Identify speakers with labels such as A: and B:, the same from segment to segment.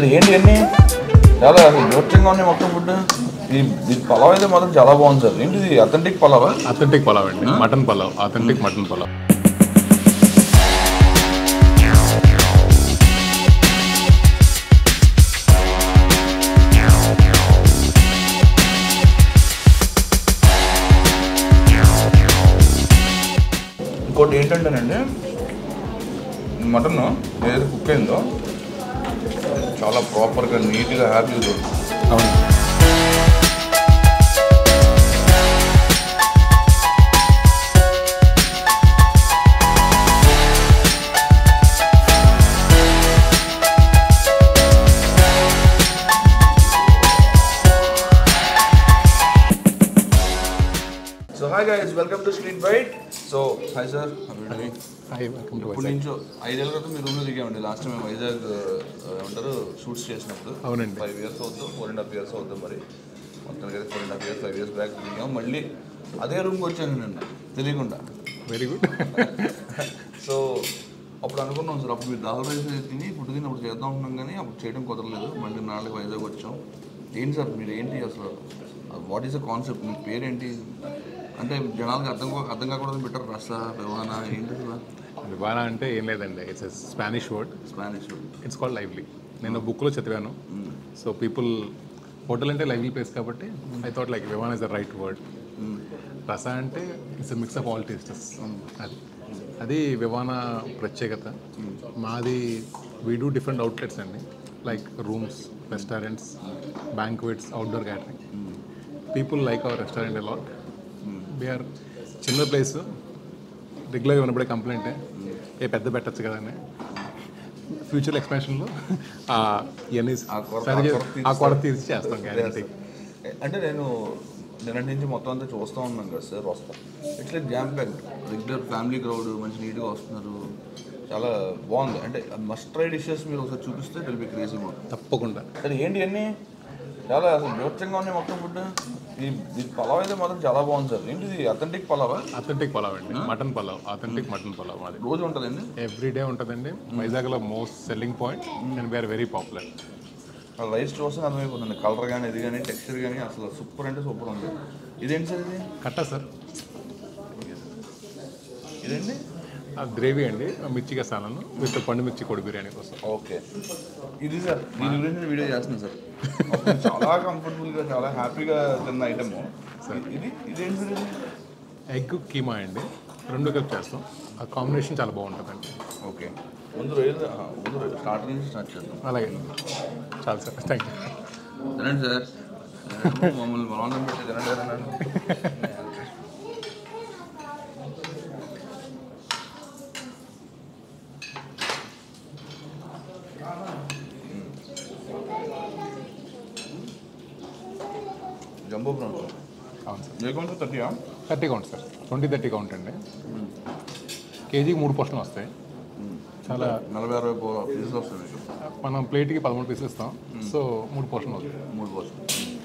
A: సరే ఏంటి అన్ని చాలా అసలు బోర్చింగ్గా ఉన్నాయి మొత్తం ఫుడ్ ఇది ఇది పలావ్ అయితే మాత్రం చాలా బాగుంది సార్ ఏంటిది అథెంటిక్ పలావా
B: అథెంటిక్ పలావ్ అండి mutton pulao authentic mutton pulao
A: ఇంకోటి ఏంటంటేనండి మటన్ ఏదైతే కుక్ అయిందో చాలా ప్రాపర్గా నీట్గా హ్యాపీగా దొరుకుతుంది
B: అవును
A: so hi guys welcome to street bite so hi sir
B: hi welcome to
A: ఇప్పుడు నుంచో ఐదేళ్ళ క్రితం మీ రూమ్లో దిగామండి లాస్ట్ మేము వైజాగ్ ఆ, ఏమంటారు షూట్స్ చేసినప్పుడు
B: అవునండి.
A: ఫైవ్ ఇయర్స్ అవుతుంది ఫోర్ అండ్ హాఫ్ ఇయర్స్ అవుతుంది మరి మొత్తానికి అయితే four and half years five years back దిగాం మళ్ళీ అదే రూమ్కి వచ్చాను నేను తెలియకుండా
B: వెరీ గుడ్
A: సో అప్పుడు అనుకున్నాం సార్ అప్పుడు మీరు దాల్ రైస్ తిని ఫుడ్ తిని అప్పుడు చేద్దాం అనుకున్నాం కానీ అప్పుడు చేయడం కుదరలేదు మళ్ళీ నాలుగు వైజాగ్ వచ్చాం ఏంటి సార్ మీరు ఏంటి అసలు వాట్ ఈస్ ద కాన్సెప్ట్ మీ పేరేంటి అంటే జనాలకు అర్థం కా- అర్థం కాకూడదు పెట్టారు రస వివానా ఏంటి అసలు
B: వివానా అంటే ఏం లేదండి it's Spanish word
A: Spanish
B: it's called lively నేను బుక్లో చదివాను సో పీపుల్ హోటల్ అంటే లైవ్లీ ప్లేస్ కాబట్టి I thought like Vivan is the right word రస అంటే it's mix of all tastes అది అది వివానా ప్రత్యేకత మాది వీ డూ డిఫరెంట్ అవుట్లెట్స్ అండి like rooms restaurants banquets outdoor catering people like our restaurant a lot we are చిన్న place రెగ్యులర్గా వినపడే కంప్లైంట్ ఏ పెద్ద పెట్టచ్చు కదా అని ఫ్యూచర్ ఎక్స్పాన్షన్లో ఇవన్నీ
A: ఆ కొరత-
B: సరి చే-
A: ఆ కొరత
B: ఆ కొరత తీర్చి చేస్తాం గ్యారంటీ
A: అంటే నేను నిన్నటి నుంచి మొత్తం అంతా చూస్తూ ఉన్నాను కదా సార్ వస్తా ఇట్లా jam pack regular family crowd మంచి నీట్గా వస్తున్నారు చాలా బాగుంది అంటే మస్ట్ ట్రై డిషెస్ మీరు ఒకసారి చూపిస్తే ఇట్ విల్ బి క్రేజీ ఉంటుంది
B: తప్పకుండా
A: సరే ఏంటి అన్ని చాలా అసలు బీభత్సంగా ఉన్నాయి మొత్తం ఫుడ్ ఇది ఇది పలావ్ అయితే మాత్రం చాలా బాగుంది సార్ ఏంటిది అథెంటిక్ పలావా
B: అథెంటిక్ పలావ్ అండి mutton pulao authentic mutton pulao మాది
A: రోజు ఉంటుందండి
B: ఎవ్రీ డే ఉంటుందండి వైజాగ్లో most selling point and we're very popular
A: ఆ రైస్ చూస్తే అర్థమైపోతుంది కలర్ కానీ ఇది కానీ టెక్స్చర్ కానీ అసలు సూపర్ అంటే సూపర్ ఉంది ఇదేంటి సార్ ఇది
B: కట్టా సార్
A: ఇదేంటి
B: ఆ గ్రేవీ అండి మిర్చి కసాలను విత్ పండు మిర్చి కొడి బిర్యానీ కోసం
A: ఓకే ఇది సార్ దీని గురించి నేను వీడియో చేస్తున్నాను సార్ అప్పుడు చాలా కంఫర్టబుల్గా చాలా హ్యాపీగా తిన్న ఐటమ్ ఇది ఇదేంటి సార్ ఇది
B: ఎగ్ కీమా అండి రెండు కలిపి చేస్తాం ఆ కాంబినేషన్ చాలా బాగుంటుందండి
A: ఓకే ముందు రోజు ఆ, ముందు రోజు స్టార్టర్ నుంచి స్టార్ట్ చేద్దాం
B: అలాగే చాలు సార్ థ్యాంక్ యూ
A: తినండి సార్ తినండి, మమ్మల్ని బలవంతం పెట్టి తినండి తినండి జంబో ప్రాన్స్
B: అవును సార్
A: ఏ కౌంట్ థర్టీయా
B: thirty count sir twenty thirty count అండి కేజీకి మూడు పోర్షన్లు వస్తాయి చాలా
A: నలభై అరవై పీసెస్ వస్తుంది మీకు
B: మనం ప్లేట్కి పదమూడు పీసులు ఇస్తాం సో మూడు పోర్షన్లు వస్తాయి
A: మూడు కోసం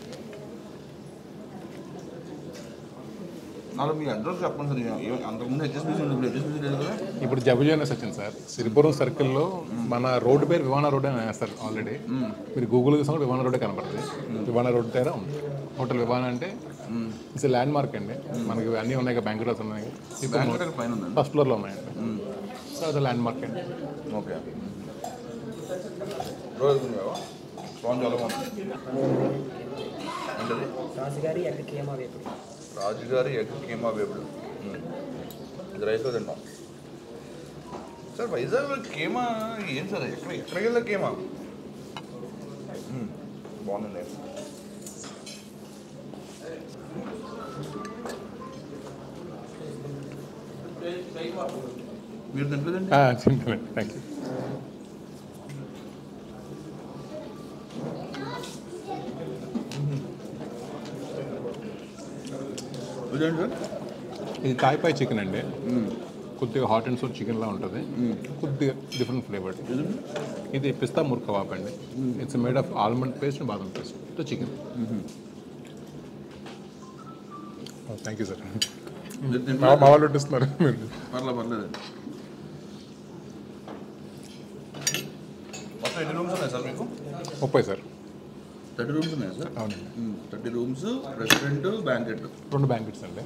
A: నాలుగు మీ అడ్రస్ చెప్పండి సార్ ఏ- అంతకుముందు హెచ్ఎస్బీసీ ఉంది ఇప్పుడు హెచ్ఎస్బీసీ లేదు కదా
B: ఇప్పుడు జబుజీఎన్ఎస్ వచ్చింది సార్ సిరిపురం సర్కిల్లో మన రోడ్డు పేరు విమాన రోడ్ అని వేస్తారు ఆల్రెడీ మీరు గూగుల్ చూసినప్పుడు విమాన రోడ్డే కనపడుతుంది విమాన రోడ్ దగ్గర ఉంది హోటల్ విమాన అంటే ఇట్స్ ల్యాండ్ మార్క్ అండి మనకి అన్నీ ఉన్నాయి కదా బ్యాంకులు ఉన్నాయి
A: బ్యాంక్ దగ్గర పైన ఉందండి
B: ఫస్ట్ ఫ్లోర్లో ఉన్నాయండి సో అది ల్యాండ్ మార్క్ అండి
A: ఓకే రోజు ఫోన్ చాలా బాగుంది ఏంటది
C: రాజుగారి ఎక్క కేమా వేపుడు
A: రాజుగారి ఎగ్ కీమా వేపుడు మ్మ్. ఇది రైస్లో తింటాం సార్ వైజాగ్లో కీమా ఏం సార్ ఎక్కడ ఎక్కడికి వెళ్ళా కీమా మ్మ్. బాగుందండి మీరు తింటుందండి
B: థ్యాంక్ యూ
A: ఇదేంటి సార్
B: ఇది చాయ్ పై చికెన్ అండి కొద్దిగా హాట్ అండ్ సోర్ చికెన్లా ఉంటుంది కొద్దిగా డిఫరెంట్ ఫ్లేవర్డ్ ఇది పిస్తా ముర్ కబాబ్ అండి it's made of almond paste and బాదం పేస్ట్ తో చికెన్ థ్యాంక్ యూ సార్
A: మీరు తింటారా?
B: మా మా వాళ్ళు వడ్డిస్తున్నారు మీరు
A: పర్లే పర్లేదు మొత్తం ఎన్ని రూమ్స్ ఉన్నాయి సార్ మీకు
B: ముప్పై సార్
A: థర్టీ రూమ్స్ ఉన్నాయా సార్
B: అవునండి
A: థర్టీ రూమ్స్ రెస్టారెంట్ బ్యాంకెట్
B: రెండు బ్యాంకెట్స్ అండి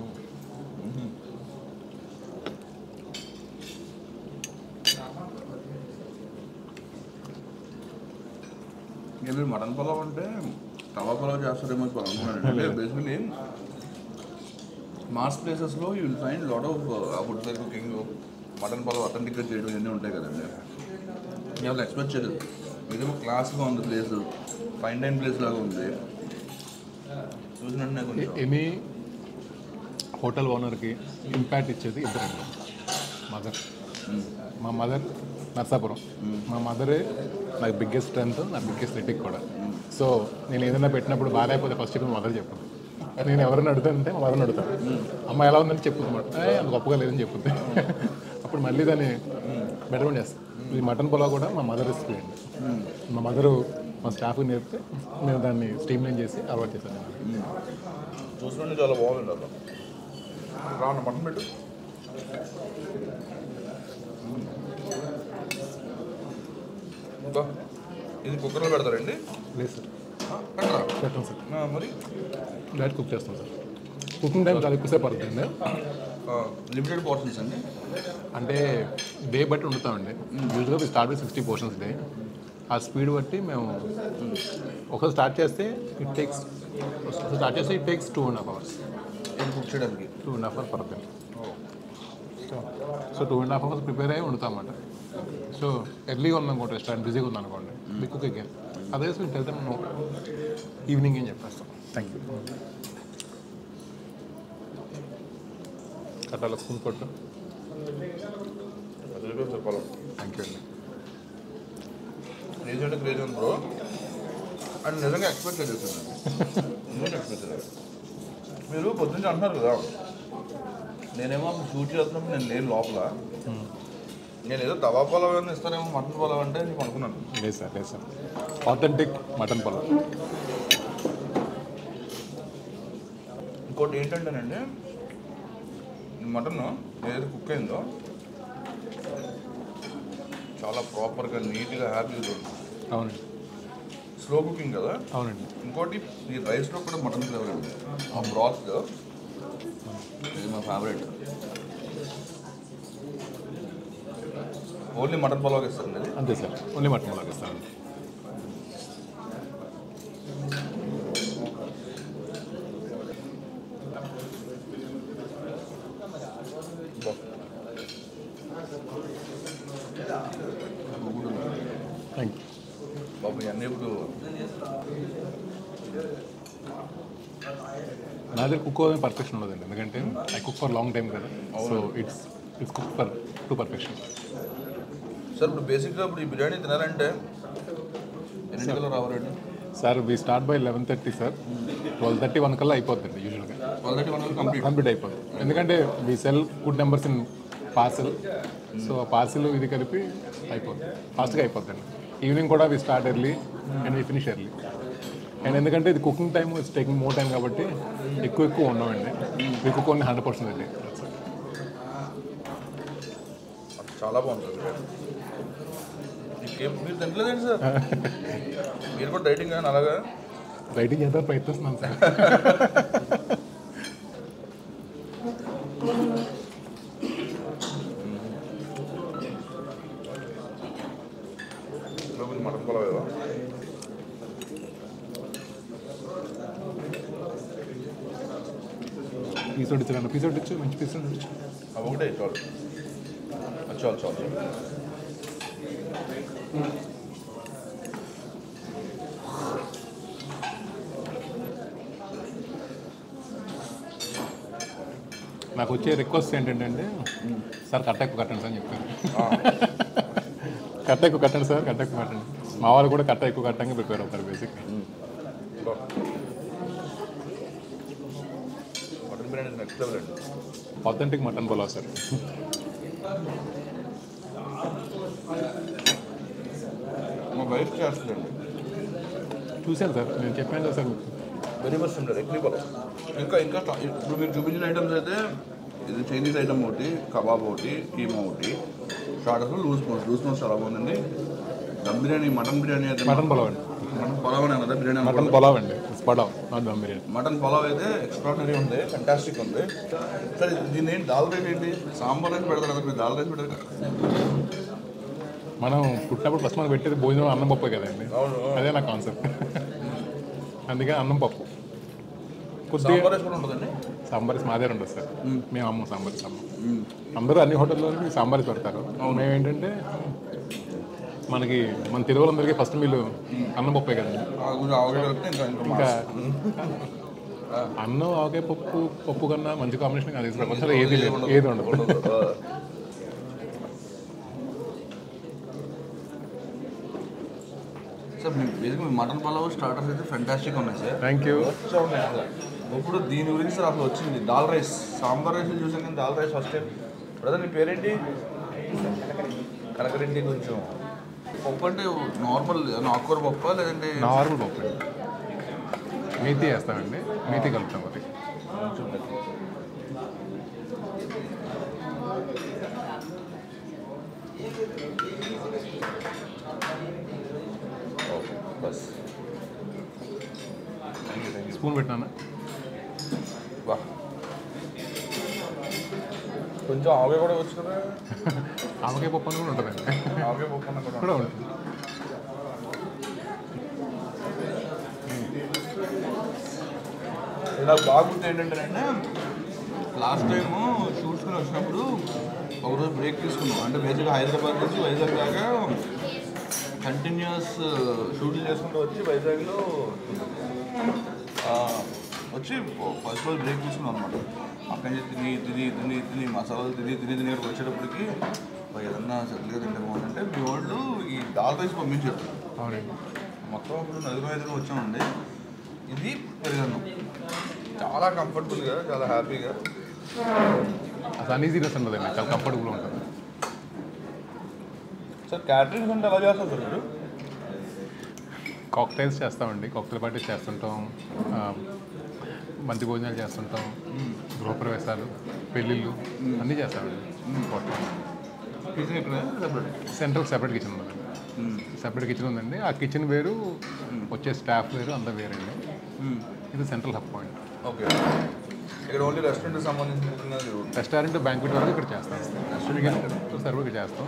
A: ఇంకా మీరు మటన్ పలావ్ అంటే తవా పలావ్ చేస్తారేమో ఇప్పుడు అనుకున్నాను అంటే బేసికలీ మాస్ ప్లేసెస్లో you will find lot of food side cooking mutton pulao అథెంటిక్గా చేయడం ఇవన్నీ ఉంటాయి కదండి నేను ఎక్స్పెక్ట్ చేయలేదు ఇదేమో క్లాస్గా ఉంది ప్లేస్ ఫైన్ డైన్ ప్లేస్ లాగా ఉంది చూసినట్టు కొంచెం
B: ఎనీ హోటల్ ఓనర్కి ఇంపాక్ట్ ఇచ్చేది ఇద్దరండి మదర్ మా మదర్ నర్సాపురం మా మదరే నాకు బిగ్గెస్ట్ స్ట్రెంత్ నా బిగ్గెస్ట్ ఎటిక్ కూడా సో నేను ఏదైనా పెట్టినప్పుడు బాగాలేకపోతే ఫస్ట్ చెప్పి మదర్ చెప్పదు నేను ఎవరైనా అడుగుతానంటే మా మదర్ని అడుగుతాను అమ్మ ఎలా ఉందని చెప్పుద్ది మాట అంత గొప్పగా లేదని చెప్పుద్ది అప్పుడు మళ్ళీ దాన్ని బెటర్మెంట్ చేస్తాను ఈ మటన్ పులావ్ కూడా మా మదర్ రెసిపీ అండి మా మదరు మా స్టాఫ్కి నేర్పితే నేను దాన్ని స్టీమ్లైన్ చేసి అలవాటు చేశాను
A: చూసినట్టు చాలా బాగుంది అలా రాను మటన్ పెట్టు ఇంకా ఇది కుక్కర్లో పెడతారండి
B: లేదు సార్
A: ఆ, పెట్టరా
B: పెట్టాం సార్
A: ఆ, మరి
B: డైరెక్ట్ కుక్ చేస్తాం సార్ కుకింగ్ టైం చాలా ఎక్కువసేపు పడుతుంది
A: లిమిటెడ్ పోర్షన్స్ అండి
B: అంటే డే బట్టి వండుతామండి యూజువల్గా we start with sixty portions day ఆ స్పీడ్ బట్టి మేము ఒకసారి స్టార్ట్ చేస్తే ఇట్ టేక్స్ స్టార్ట్ చేస్తే it takes two and half hours
A: ఇది కుక్ చేయడానికి
B: టూ అండ్ హాఫ్ అవర్ పడుతుంది so two and half hours prepare అయ్యి వండుతామన్నమాట సో ఎర్లీగా ఉందనుకోండి రెస్టారెంట్ బిజీగా ఉందనుకోండి బిగ్ కుక్ అగేన్ అదే మేము వెళ్తాం ఈవినింగ్ ఏం చెప్పేస్తాం థ్యాంక్ యూ కట్టాల స్కూల్ కొట్టు
A: అది చెప్పాలి
B: థ్యాంక్ యూ అండి
A: క్రేజ్ అంటే క్రేజ్ ఉంది బ్రో అండ్ నిజంగా ఎక్స్పెక్ట్ చేస్తాను నిజంగా ఎక్స్పెక్ట్ చేయలేదు మీరు పొద్దున్నే అంటున్నారు కదా నేనేమో అప్పుడు షూట్ చేస్తున్నప్పుడు నేను లేను లోపల నేను ఏదో తవా పొలం ఏమైనా ఇస్తానేమో మటన్ పొలం అంటే నేను అనుకున్నాను
B: లేదు సార్ లేదు సార్ ఆథెంటిక్ మటన్ పొలం
A: ఇంకోటి ఏంటంటేనండి ఈ మటన్ ఏదైతే కుక్ అయిందో చాలా ప్రాపర్గా నీట్గా హ్యాపీగా ఉంది
B: అవునండి
A: స్లో కుకింగ్ కదా
B: అవునండి
A: ఇంకోటి ఈ రైస్లో కూడా మటన్ ఫ్లేవర్ ఉంది ఆ బ్రాత్ ఇది మా ఫేవరెట్ ఓన్లీ మటన్ పలావ్ ఇస్తారండి ఇది
B: అంతే సార్ ఓన్లీ మటన్ పొలం ఇస్తానండి థ్యాంక్ యూ
A: బాబు ఇవన్నీ ఇప్పుడు
B: నా దగ్గర కుక్ అవ్వడం పర్ఫెక్షన్ ఉండదండి ఎందుకంటే I cook for long time కదా so it's it's cook for to perfection
A: sir ఇప్పుడు బేసిక్గా ఇప్పుడు ఈ బిర్యానీ తినాలంటే ఎన్నింటికల్లో రావాలండి
B: sir we start by eleven thirty sir twelve thirty one కల్లా అయిపోతుంది యూజువల్గా
A: ఆల్రెడీ వన్ కంప్లీట్
B: కంప్లీట్ అయిపోతుంది ఎందుకంటే we sell good numbers in parcel so ఆ పార్సల్ ఇది కలిపి అయిపోతుంది ఫాస్ట్గా అయిపోతుంది ఈవినింగ్ కూడా we start early and we finish early and ఎందుకంటే ఇది cooking time it's taking more time కాబట్టి ఎక్కువ ఎక్కువ ఉండవండి we cook only hundred percent అండి
A: చాలా బాగుంది సార్ బిర్యానీ ఇంకేం మీరు తినలేదండి సార్ మీరు కూడా డైటింగ్ కానీ అలాగా
B: రైటింగ్ చేద్దాం ప్రయత్నిస్తున్నాను సార్
A: లోపల మటన్ పొలం కదా
B: పీస్ వడ్డించాను పీస్ వడ్డించు మంచి పీస్ వడ్డించు
A: అవి ఒకటే చాలు అది చాలు చాలు
B: నాకు వచ్చే రిక్వెస్ట్ ఏంటంటే సార్ కట్ట ఎక్కువ కట్టండి సార్ అని చెప్పారు కట్ట ఎక్కువ కట్టండి సార్ కట్ట ఎక్కువ కట్టండి మా వాళ్ళు కూడా కట్ట ఎక్కువ కట్టంగా ప్రిపేర్ అవుతారు basic
A: mutton biryani next level అండి
B: ఆథెంటిక్ మటన్ పులావ్ సార్
A: మా వైఫ్ చేస్తుందండి
B: చూశాను సార్ నేను చెప్పాను కదా సార్ మీకు.
A: వెరీ మచ్ సిమిలర్ ఎగ్లీ పొలం ఇంకా ఇంకా స్టా- ఇప్పుడు మీరు చూపించిన ఐటమ్స్ అయితే ఇది చైనీస్ ఐటమ్ ఒకటి కబాబ్ ఒకటి కీమా ఒకటి స్టార్టర్స్ లూజ్ మోస్ లూజ్ మోస్ చాలా బాగుందండి దమ్ బిర్యానీ మటన్ బిర్యానీ అయితే
B: మటన్ పులావ్ అండి
A: మటన్ పలావ్ అని అన్నదా బిర్యానీ
B: మటన్
A: అనుకోవడం
B: పొలావ్ అండి పడావ్ దమ్ బిర్యానీ
A: మటన్ పలావ్ అయితే ఎక్స్ట్రాడినరీ ఉంది ఫంటాస్టిక్ ఉంది సరే దీన్ని ఏంటి దాల్ రైస్ ఏంటి సాంబార్ రైస్ పెడతారు కదా మీరు దాల్ రైస్ పెడతారు కదా
B: మనం పుట్టినప్పుడు ఫస్ట్ మనం పెట్టేది భోజనం అన్నం పప్పు కదండి
A: అవును
B: అదే నా కాన్సెప్ట్ అందుకే అన్నం పప్పు కొద్దిగా
A: సాంబార్ రైస్ కూడా ఉంటుందండి
B: సాంబార్ రైస్ మాదే ఉండదు సార్ మేము అమ్మ సాంబార్ రైస్ అమ్మ అందరూ అన్ని హోటల్లో సాంబార్ రైస్ పెడతారు మేము ఏంటంటే మనకి మన తెలుగు వాళ్ళందరికీ ఫస్ట్ మీలు అన్నం పప్పే కదండి
A: ఆ కొంచెం ఆవకాయ కలిపితే ఇంకా ఇంకా
B: ఇంకా
A: మాస్.
B: అన్నం ఆవకాయ పప్పు పప్పు కన్నా మంచి కాంబినేషన్ అది ప్రపంచంలో ఏది లేదు ఏది ఉండదు
A: ఉండదు. ఆ. సార్ మీ బేసిక్గా మీ మటన్ పలావ్ స్టార్టర్స్ అయితే ఫెంటాస్టిక్ ఉన్నాయి సార్
B: థ్యాంక్ యూ
A: వచ్చా ఉన్నాయి అసలు ఇప్పుడు దీని గురించి సార్ అసలు వచ్చింది దాల్ రైస్ సాంబార్ రైస్ చూసాను కానీ dal rice first time brother నీ పేరేంటి కనకరెడ్డి కొంచెం పప్పు అంటే నార్మల్ ఆకుకూర పప్ప లేదంటే
B: నార్మల్ పప్పు అండి మేతి వేస్తామండి మేతి కలుపుతాం మరి
A: కొంచెం గట్టి. ఓకే బస్ thank you thank you
B: spoon పెట్టినానా
A: వా కొంచెం ఆవకాయ కూడా వచ్చు కదా
B: ఆవకాయ పప్పు అని కూడా ఉంటుందండి
A: ఆవకాయ పప్పు అన్న కూడా
B: కూడా ఉంటుంది
A: ఇది నాకు బాగా గుర్తు ఏంటంటే లాస్ట్ టైం షూట్స్కి వచ్చినప్పుడు ఒకరోజు బ్రేక్ తీసుకున్నాం అంటే బేసిక్గా హైదరాబాద్ నుంచి వైజాగ్ దాకా కంటిన్యూస్ షూట్లు చేసుకుంటూ వచ్చి వైజాగ్లో ఆ, వచ్చి ఫస్ట్ రోజు బ్రేక్ తీసుకున్నాం అనమాట అక్కడి నుంచి తిని తిని తిని తిని మసాలాలు తిని తిని తిని ఇక్కడికి వచ్చేటప్పటికి "ఓ, ఏదన్నా సెటిల్గా తింటే బాగుందంటే మీ వాళ్ళు ఈ దాల్ రైస్ పంపించారు
B: అవునండి
A: మొత్తం ఇప్పుడు నలుగురు ఐదుగురు వచ్చామండి ఇది పెరిగాను చాలా కంఫర్టబుల్గా చాలా హ్యాపీగా
B: అసలు అన్ఈజీనెస్ ఉండదండి చాలా కంఫర్టబుల్ ఉంటుంది
A: సార్ క్యాటరింగ్స్ అంటే ఎలా చేస్తారు సార్ మీరు
B: కాక్టైల్స్ చేస్తామండి కాక్టైల్ పార్టీస్ చేస్తుంటాం ఆ, బంతి భోజనాలు చేస్తుంటాం గృహప్రవేశాలు పెళ్ళిళ్ళు అన్నీ చేస్తామండి హోటల్
A: కిచెన్ ఇక్కడ సెపరేట్
B: సెంట్రల్ సెపరేట్ కిచెన్ ఉందండి సెపరేట్ కిచెన్ ఉందండి ఆ కిచెన్ వేరు వచ్చే స్టాఫ్ వేరు అంతా వేరండి ఇది సెంట్రల్ హబ్ పాయింట్
A: ఓకే ఇక్కడ ఓన్లీ రెస్టారెంట్కి సంబంధించిన
B: రెస్టారెంట్ బ్యాంక్వెట్ వరకు ఇక్కడ చేస్తాం సర్వ్ ఇక్కడ చేస్తాం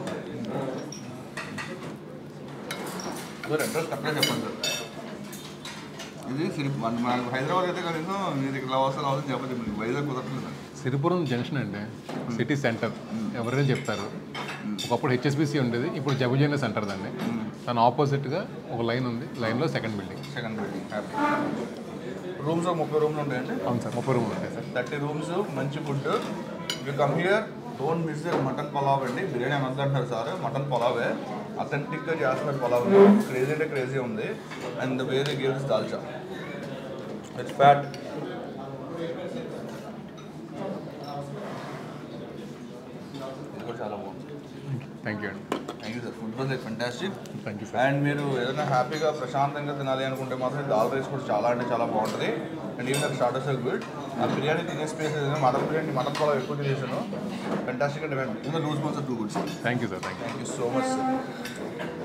A: సార్ అడ్రస్ కరెక్ట్గా చెప్పండి సార్ ఇది సిరి మన మనకు హైదరాబాద్ అయితే కనీసం మీరు ఇక్కడ వస్తే రావాలని చెప్పండి మీకు వైజాగ్ కుదరట్లేదు
B: సిరిపురం జంక్షన్ అండి సిటీ సెంటర్ ఎవరైనా చెప్తారు ఒకప్పుడు హెచ్ఎస్బిసి ఉండేది ఇప్పుడు జబుజేన సెంటర్ దాన్ని దాని ఆపోజిట్గా ఒక లైన్ ఉంది లైన్లో second building
A: second building happy rooms ముప్పై రూమ్లు ఉంటాయండి
B: అవును సార్ ముప్పై రూములు ఉంటాయి సార్
A: థర్టీ రూమ్స్ మంచి food you come here don't miss the mutton pulao అండి బిర్యానీ అనద్దు అంటారు సార్ మటన్ పలావే అథెంటిక్గా చేస్తున్నారు పలావ్ క్రేజీ అంటే క్రేజీ ఉంది అండ్ వేరే గివ్స్ దాల్చా ఇట్స్ ఫ్యాట్ ఇది కూడా చాలా బాగుంది
B: థ్యాంక్ యూ అండి
A: thank you sir food was like fantastic
B: thank you sir
A: and మీరు ఏదైనా హ్యాపీగా ప్రశాంతంగా తినాలి అనుకుంటే మాత్రం ఈ దాల్ రైస్ కూడా చాలా అంటే చాలా బాగుంటుంది and even starters are good ఆ బిర్యానీ తినే స్పేస్ ఏదైనా మటన్ బిర్యానీ మటన్ పలావ్ ఎక్కువ తినేసాను ఫెంటాస్టిక్ అండ్ ఈవెన్ రూల్స్ మాత్రం too good sir
B: thank you sir thank you
A: thank you so much sir